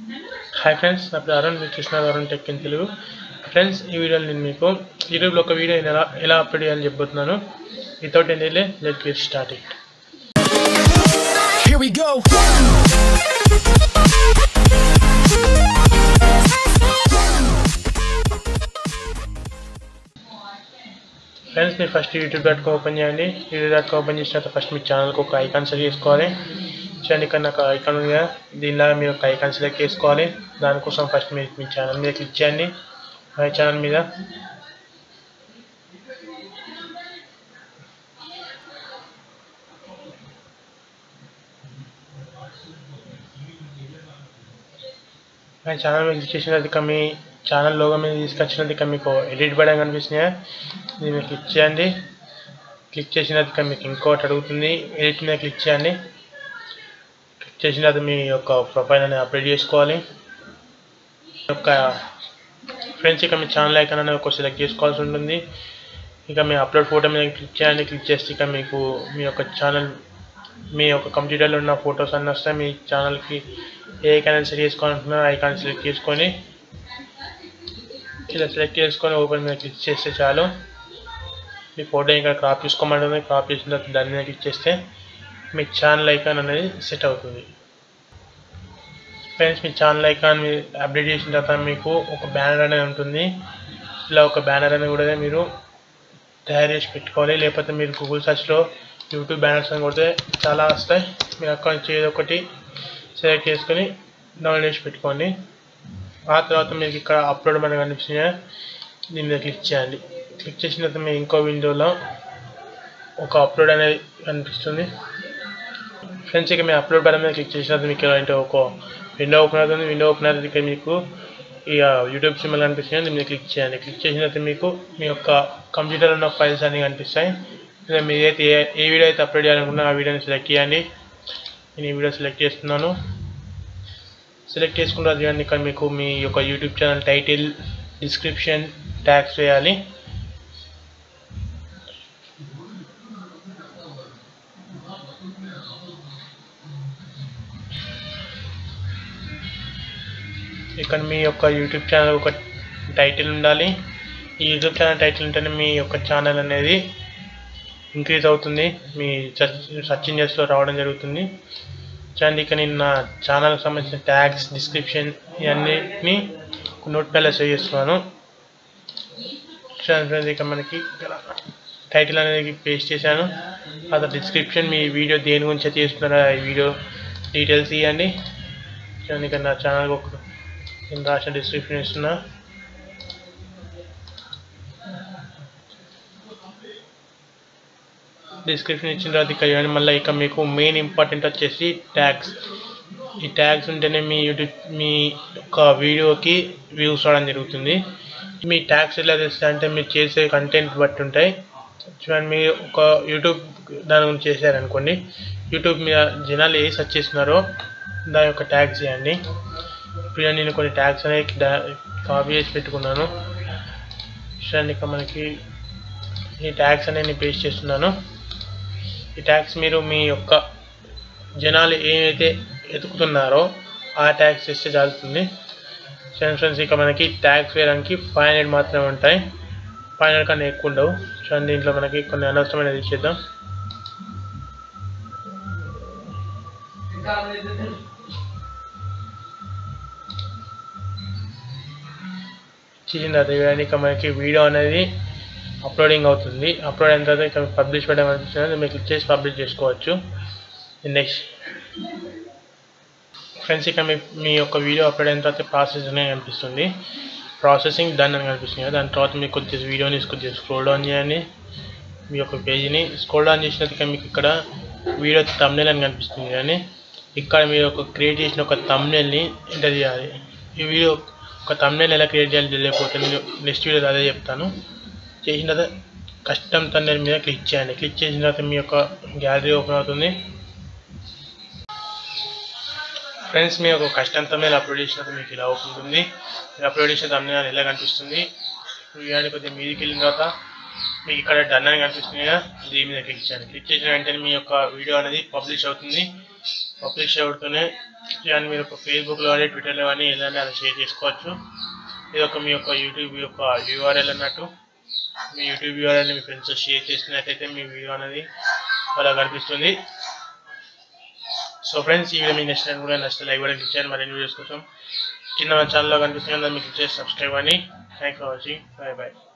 Hi friends నా పేరు అరుణ్ మీరు చూసిన Arun tech in Telugu friends ఈ వీడియోలో నేను మీకు యూట్యూబ్లో ఒక వీడియో ఎలా ఎలా అప్లోడ్ చేయాలని చెప్తున్నాను without any delay let get start it Here we go. Friends మీరు first YouTube dot com open చేయండి యూట్యూబ్ డాట్ కామ్ ఓపెన్ చేసిన తర్వాత ఫస్ట్ మీ ఛానల్కి ఒక ఐకాన్ సెలెక్ట్ చేసుకోవాలి చూడండి ఇక్కడ నాకు ఐకాన్ ఉంది కదా దీనిలా మీరు ఒక ఐకాన్ సెలెక్ట్ చేసుకోవాలి దానికోసం ఫస్ట్ మీరు మీ ఛానల్ మీద క్లిక్ చేయండి మై ఛానల్ మీద మై ఛానల్ మీద క్లిక్ చేసినది ఇక మీ ఛానల్ లోగో మీద తీసుకొచ్చినది ఇక మీకు ఎడిట్ బటన్ కనిపిస్తున్నాయా దీని మీద క్లిక్ చేయండి క్లిక్ చేసినది ఇక మీకు ఇంకోటి అడుగుతుంది ఎడిట్ మీద క్లిక్ చేయండి క్లిక్ చేసినది మీ యొక్క ప్రొఫైల్ అనేది అప్డేట్ చేసుకోవాలి మీ యొక్క ఫ్రెండ్స్ ఇక మీ ఛానల్ ఐకాన్ అనేది ఒక సెలెక్ట్ చేసుకోవాల్సి ఉంటుంది ఇక మీ అప్లోడ్ ఫోటో మీద క్లిక్ చేయండి క్లిక్ చేస్తే ఇక మీకు మీ యొక్క ఛానల్ మీ యొక్క కంప్యూటర్లో ఉన్న ఫొటోస్ అన్నీ వస్తాయి మీ ఛానల్కి ఏ ఐకాన్ సెలెక్ట్ చేసుకోవాలనుకుంటున్నారో ఐకాన్ సెలెక్ట్ చేసుకొని ఇలా సెలెక్ట్ చేసుకొని ఓపెన్ మీద క్లిక్ చేస్తే చాలు మీ ఫోటో ఇక్కడ క్రాప్ చేసుకోమంటుంది క్రాప్ చేసిన తర్వాత దాని మీద క్లిక్ చేస్తే మీ ఛానల్ ఐకాన్ అనేది సెట్ అవుతుంది ఫ్రెండ్స్ మీ ఛానల్ ఐకాన్ అప్డేట్ చేసిన తర్వాత మీకు ఒక బ్యానర్ అనేది ఉంటుంది ఇలా ఒక బ్యానర్ అనేది కూడా మీరు తయారు చేసి పెట్టుకోవాలి లేకపోతే మీరు గూగుల్ సర్చ్లో యూట్యూబ్ బ్యానర్స్ అని కొడితే చాలా వస్తాయి మీరు అక్కడ నుంచి ఏదో ఒకటి సెలెక్ట్ చేసుకొని డౌన్లోడ్ చేసి పెట్టుకోండి ఆ తర్వాత మీకు ఇక్కడ అప్లోడ్ మన కనిపిస్తుంది దీని మీద క్లిక్ చేయండి క్లిక్ చేసిన తర్వాత మీ ఇంకో విండోలో ఒక అప్లోడ్ అనేది కనిపిస్తుంది ఫ్రెండ్స్ ఇక మీ అప్లోడ్ బటన్ మీద క్లిక్ చేసిన తర్వాత మీకు అంటే ఒక విండో ఓపెన్ అవుతుంది విండో ఓపెన్ అవుతుంది ఇక మీకు ఇక యూట్యూబ్ సింబల్ కనిపిస్తుంది దీని మీద క్లిక్ చేయండి క్లిక్ చేసిన తర్వాత మీకు మీ యొక్క కంప్యూటర్లో ఉన్న ఫైల్స్ అన్ని కనిపిస్తాయి ఇలా మీరు ఏదైతే ఏ ఏ వీడియో అయితే అప్లోడ్ చేయాలనుకున్నా ఆ వీడియోని సెలెక్ట్ చేయండి నేను ఈ వీడియో సెలెక్ట్ చేస్తున్నాను సెలెక్ట్ చేసుకున్న తర్వాత చూడండి ఇక్కడ మీకు మీ యొక్క YouTube channel title description tags వేయాలి ఇక్కడ మీ యొక్క యూట్యూబ్ ఛానల్ ఒక టైటిల్ ఉండాలి ఈ యూట్యూబ్ ఛానల్ టైటిల్ ఉంటేనే మీ యొక్క ఛానల్ అనేది ఇంక్రీజ్ అవుతుంది మీ సర్చ్ సర్చ్ ఇంజన్స్లో రావడం జరుగుతుంది చూడండి ఇక నేను నా ఛానల్కి సంబంధించిన ట్యాగ్స్ డిస్క్రిప్షన్ ఇవన్నిటిని నోట్ ప్యాడ్లో సేవ్ చేస్తున్నాను చూడండి ఫ్రెండ్స్ ఇక మనకి టైటిల్ అనేది పేస్ట్ చేశాను అది డిస్క్రిప్షన్ మీ వీడియో దేని గురించి అయితే చేస్తున్నారో ఆ వీడియో డీటెయిల్స్ ఇవ్వండి చూడండి ఇక నా ఛానల్కి ఒక నేను రాసిన డిస్క్రిప్షన్ ఇస్తున్నా డిస్క్రిప్షన్ ఇచ్చిన తర్వాత ఇక ఇవన్నీ మళ్ళీ ఇక మీకు మెయిన్ ఇంపార్టెంట్ వచ్చేసి ట్యాగ్స్ ఈ ట్యాగ్స్ ఉంటేనే మీ యూట్యూబ్ మీ యొక్క వీడియోకి వ్యూస్ రావడం జరుగుతుంది మీ ట్యాగ్స్ ఎలా తెలుస్తాయి అంటే మీరు చేసే కంటెంట్ బట్టి ఉంటాయి చూడండి మీరు ఒక యూట్యూబ్ దాని గురించి చేశారనుకోండి యూట్యూబ్ మీద జనాలు ఏ సెర్చ్ చేస్తున్నారో దాని యొక్క ట్యాగ్స్ చేయండి ఇప్పుడు నేను కొన్ని ట్యాగ్స్ అనేవి కాపీ చేసి పెట్టుకున్నాను చూడండి ఇక మనకి ఈ ట్యాగ్స్ అనేవి నేను పేస్ట్ చేస్తున్నాను ఈ ట్యాగ్స్ మీరు మీ యొక్క జనాలు ఏమైతే ఎతుకుతున్నారో ఆ ట్యాగ్స్ చేస్తే చాలుతుంది చూడండి ఫ్రెండ్స్ ఇక మనకి ట్యాగ్స్ వేయడానికి ఫైవ్ హండ్రెడ్ మాత్రమే ఉంటాయి ఫైవ్ హండ్రెడ్ కన్నా ఎక్కువ ఉండవు చూడండి దీంట్లో మనకి కొన్ని అనవసరమైనది ఇచ్చేద్దాం చేసిన తర్వాత వేయడానికి ఇక మనకి వీడియో అనేది అప్లోడింగ్ అవుతుంది అప్లోడ్ అయిన తర్వాత ఇక పబ్లిష్ బటన్ కనిపిస్తుంది మీరు క్లిక్ చేసి పబ్లిష్ చేసుకోవచ్చు నెక్స్ట్ ఫ్రెండ్స్ ఇక మీ మీ యొక్క వీడియో అప్లోడ్ అయిన తర్వాత ప్రాసెస్ అనేది కనిపిస్తుంది ప్రాసెసింగ్ డన్ అని కనిపిస్తుంది కదా దాని తర్వాత మీకు కొద్దిగా వీడియోని కొద్దిగా స్క్రోల్ డౌన్ చేయండి మీ యొక్క పేజీని స్క్రోల్ డౌన్ చేసినట్టుగా మీకు ఇక్కడ వీడియో తమ్నేల్ అని కనిపిస్తుంది కానీ ఇక్కడ మీరు ఒక క్రియేట్ చేసిన ఒక తమ్నేల్ని ఎంటర్ చేయాలి ఈ వీడియో ఒక తమ్నేల్ ఎలా క్రియేట్ చేయాలి తెలియకపోతే నేను నెక్స్ట్ వీడియోలో అదే చెప్తాను చేసిన తర్వాత కస్టమ్ తమ్నేల్ మీద క్లిక్ చేయండి క్లిక్ చేసిన తర్వాత మీ యొక్క గ్యాలరీ ఓపెన్ అవుతుంది ఫ్రెండ్స్ మీ యొక్క కస్టమ్ తమ్నేల్ అప్లోడ్ చేసినప్పుడు మీకు ఇలా ఓపెన్ ఉంటుంది మీరు అప్లోడ్ చేసిన తమ్నేల్ ఎలా కనిపిస్తుంది ఇప్పుడు వీడియోని కొద్దిగా మీదికి వెళ్ళిన తర్వాత మీకు ఇక్కడ డన్ అని కనిపిస్తుంది కదా దీని మీద క్లిక్ చేయండి క్లిక్ చేసిన వెంటనే మీ యొక్క వీడియో అనేది పబ్లిష్ అవుతుంది పబ్లిష్ అవుతూనే దాన్ని మీరు ఒక ఫేస్బుక్లో కానీ ట్విట్టర్లో కానీ ఏదైనా అది షేర్ చేసుకోవచ్చు ఇది ఒక మీ యొక్క యూట్యూబ్ యొక్క యూఆర్ఎల్ అన్నట్టు మీ యూట్యూబ్ యూఆర్ఎల్ని మీ ఫ్రెండ్స్ షేర్ చేసినట్టయితే మీ వీడియో అనేది అలా కనిపిస్తుంది సో ఫ్రెండ్స్ ఈ వీడియో మీకు నచ్చినట్టు కూడా నచ్చితే లైక్ కూడా క్లిక్ చేయండి మరిన్ని వీడియోస్ కోసం చిన్న ఛానల్లో కనిపిస్తుంది దాన్ని మీకు చేసి సబ్స్క్రైబ్ అని thank for watching bye bye